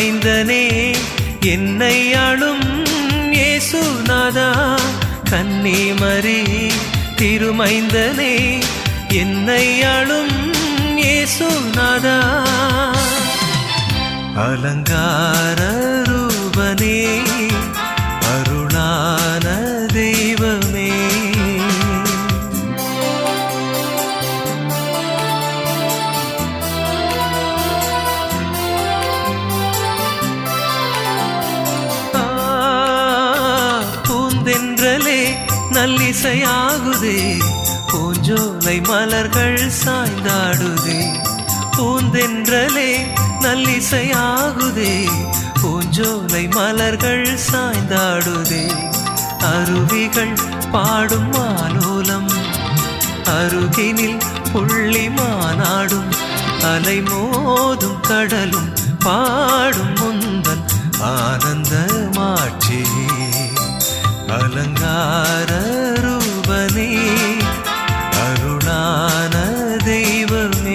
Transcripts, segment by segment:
திருமைந்தனே என்னை ஆளும் இயேசுநாதா கன்னிமரி திருமைந்தனே என்னை ஆளும் இயேசுநாதா அலங்கார ரூபனே அருளான தெய்வமே ஆ, பூந்தென்றலே நல்லிசையாகுதே பூஞ்சோலை மலர்கள் சாய்ந்தாடுதே பூந்தென்றலே நல்லிசையாகுதே பூஞ்சோலை மலர்கள் சாய்ந்தாடுதே அருவிகள் பாடும் மாலோலம் அருகினில் புள்ளி மாநாடும் அலை மோதும் கடலும் பாடும் முந்தன் ஆனந்த மாட்சி அலங்கார ரூபனே அருளான தெய்வமே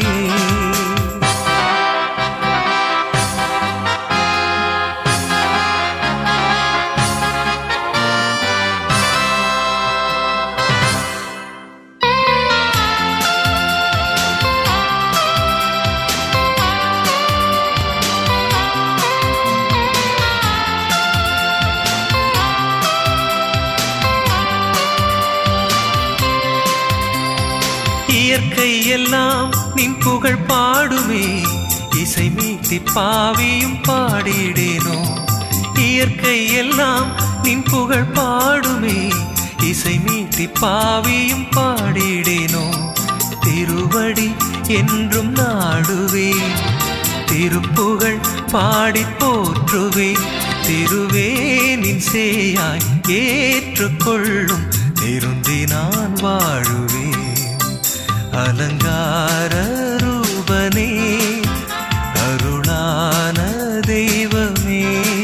இயற்கை எல்லாம் நின் புகழ் பாடுமே இசை மீட்டி பாவியும் பாடிடேனோ இயற்கை எல்லாம் நின் புகழ் பாடுமே இசை மீட்டி பாவியும் பாடிடேனோ திருவடி என்றும் நாடுவே திருப்புகழ் பாடி போற்றுவே திருவேனின் சேயாய் ஏற்றுக்கொள்ளும் திருந்தி நான் வாழுவேன் அலங்கார ரூபனே அருளான தெய்வமே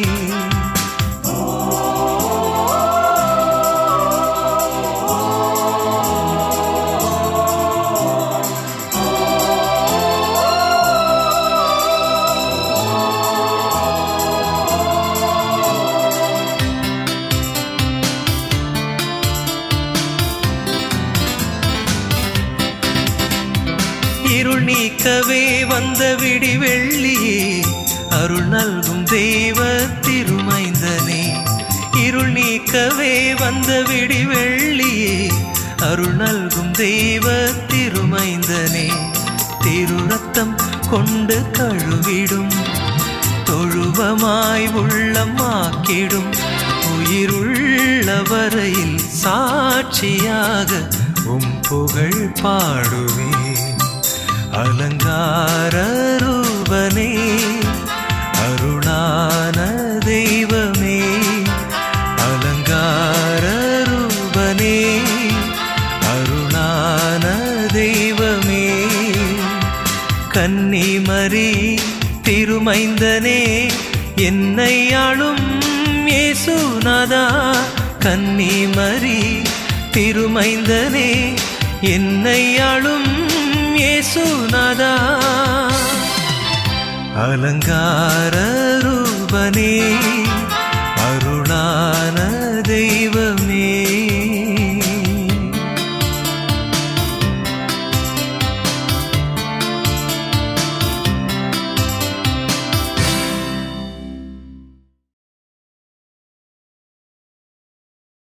இருள் நீக்கவே வந்த விடி வெள்ளியே அருள் நல்கும் தெய்வ திருமைந்தனே இருள் நீக்கவே வந்த விடி வெள்ளியே அருள் நல்கும் தெய்வ திருமைந்தனே திருரத்தம் கொண்டு கழுவிடும் தொழுவமாய் உள்ளமாக்கிடும் உயிருள்ள வரையில் சாட்சியாக உம் புகழ் பாடுவேன் அலங்கார ரூபனே அருளான தெய்வமே அலங்கார ரூபனே அருளான தெய்வமே கன்னிமரி திருமைந்தனே என்னை ஆளும் இயேசுநாதா கன்னிமரி திருமைந்தனே என்னை ஆளும் இயேசுநாதா அலங்கார ரூபனே அருளான தெய்வமே